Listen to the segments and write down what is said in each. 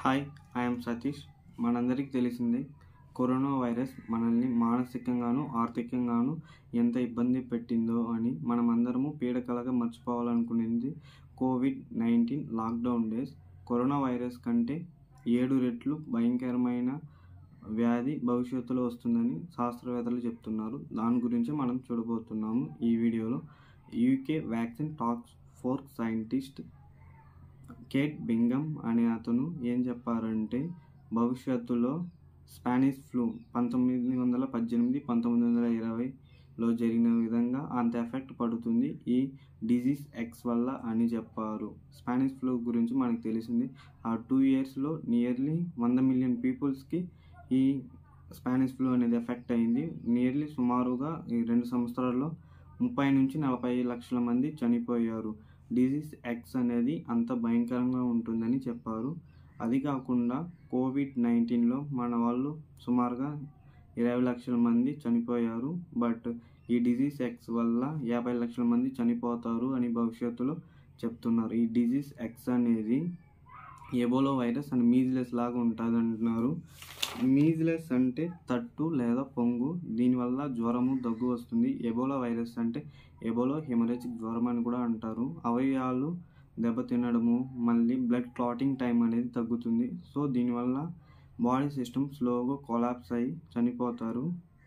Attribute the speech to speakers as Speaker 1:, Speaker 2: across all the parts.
Speaker 1: hi I'm Satish మనందరికీ తెలిసిందే corona virus మనల్ని మానసికంగాను ఆర్థికంగాను ఎంత ఇబ్బంది పెట్టిందో అని మనమందరము పీడకలగా మర్చిపోవాలనుకునేది COVID nineteen lockdown days corona virus కంటే ఏడు రెట్లు భయంకరమైన వ్యాధి భవిష్యత్తులో వస్తుందని శాస్త్రవేత్తలు చెప్తున్నారు దాని గురించి మనం చూడబోతున్నాము ఈ వీడియోలో యూకే వ్యాక్సిన్ టాక్స్ ఫోర్స్ సైంటిస్ట్ కేట్ బింగమ్ అనే అతను ఏం చెప్పారంటే భవిష్యత్తులో స్పానిష్ ఫ్లూ పంతొమ్మిది వందల పద్దెనిమిది పంతొమ్మిది వందల ఇరవైలో జరిగిన విధంగా అంత ఎఫెక్ట్ పడుతుంది ఈ డిజీజ్ ఎక్స్ వల్ల అని చెప్పారు స్పానిష్ ఫ్లూ గురించి మనకు తెలిసింది ఆ టూ ఇయర్స్లో నియర్లీ వంద మిలియన్ పీపుల్స్కి ఈ స్పానిష్ ఫ్లూ అనేది ఎఫెక్ట్ అయింది నియర్లీ సుమారుగా ఈ రెండు సంవత్సరాల్లో ముప్పై నుంచి నలభై లక్షల మంది చనిపోయారు డిజీజ్ ఎక్స్ అనేది అంత భయంకరంగా ఉంటుందని చెప్పారు అది కాకుండా కోవిడ్ నైన్టీన్లో మన వాళ్ళు సుమారుగా ఇరవై లక్షల మంది చనిపోయారు బట్ ఈ డిజీజ్ ఎక్స్ వల్ల యాభై లక్షల మంది చనిపోతారు అని భవిష్యత్తులో చెప్తున్నారు ఈ డిజీజ్ ఎక్స్ అనేది ఎబోలో వైరస్ అండ్ మీజ్లెస్ లాగా ఉంటుంది అంటున్నారు మీజ్లెస్ అంటే తట్టు లేదా పొంగు దీనివల్ల జ్వరము దగ్గు వస్తుంది ఎబోలా వైరస్ అంటే ఎబోలో హెమరేజిక్ జ్వరం అని కూడా అంటారు అవయవాలు దెబ్బతినడము మళ్ళీ బ్లడ్ క్లాటింగ్ టైం అనేది తగ్గుతుంది సో దీనివల్ల బాడీ సిస్టమ్ స్లోగా కొలాప్స్ అయ్యి చనిపోతారు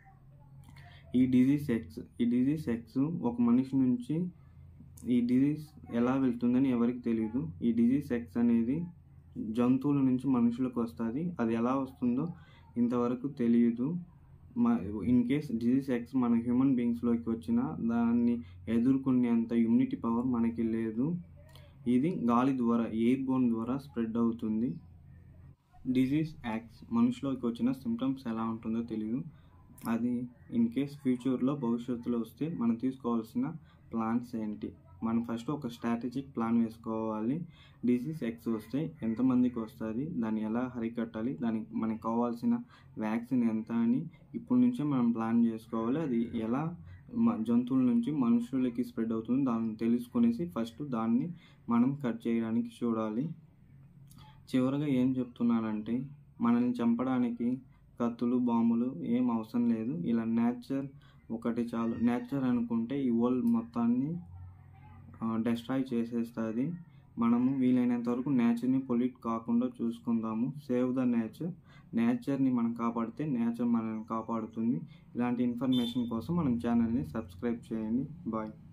Speaker 1: ఈ డిజీజ్ ఎక్స్ ఈ డిజీజ్ ఎక్స్ ఒక మనిషి నుంచి ఈ డిజీజ్ ఎలా వెళ్తుందని ఎవరికి తెలియదు ఈ డిజీజ్ ఎక్స్ అనేది జంతువుల నుంచి మనుషులకు వస్తుంది అది ఎలా వస్తుందో ఇంతవరకు తెలియదు మా ఇన్ కేస్ డిజీజ్ ఎక్స్ మన హ్యూమన్ బీయింగ్స్లోకి వచ్చినా దాన్ని ఎదుర్కొనేంత ఇమ్యూనిటీ పవర్ మనకి లేదు ఇది గాలి ద్వారా ఎయిర్ బోన్ ద్వారా స్ప్రెడ్ అవుతుంది డిజీజ్ యాక్స్ మనుషులోకి వచ్చిన సిమ్టమ్స్ ఎలా ఉంటుందో తెలియదు అది ఇన్ కేస్ ఫ్యూచర్లో భవిష్యత్తులో వస్తే మనం తీసుకోవాల్సిన ప్లాన్స్ ఏంటి మనం ఫస్ట్ ఒక స్ట్రాటజిక్ ప్లాన్ వేసుకోవాలి డిసీజ్ ఎక్స్ వస్తే ఎంతమందికి వస్తుంది దాన్ని ఎలా హరికట్టాలి దానికి మనకు కావాల్సిన వ్యాక్సిన్ ఎంత అని ఇప్పటి నుంచే మనం ప్లాన్ చేసుకోవాలి అది ఎలా జంతువుల నుంచి మనుషులకి స్ప్రెడ్ అవుతుంది దాన్ని తెలుసుకునేసి ఫస్ట్ దాన్ని మనం కట్ చేయడానికి చూడాలి చివరగా ఏం చెప్తున్నానంటే మనల్ని చంపడానికి కత్తులు బాంబులు ఏం అవసరం లేదు ఇలా నేచర్ ఒకటి చాలు నేచర్ అనుకుంటే ఈ వరల్డ్ మొత్తాన్ని డెస్ట్రాయ్ చేసేస్తుంది మనము వీలైనంత వరకు నేచర్ని పొల్యూట్ కాకుండా చూసుకుందాము సేవ్ ద నేచర్ నేచర్ని మనం కాపాడితే నేచర్ మనల్ని కాపాడుతుంది ఇలాంటి ఇన్ఫర్మేషన్ కోసం మనం ఛానల్ని సబ్స్క్రైబ్ చేయండి బాయ్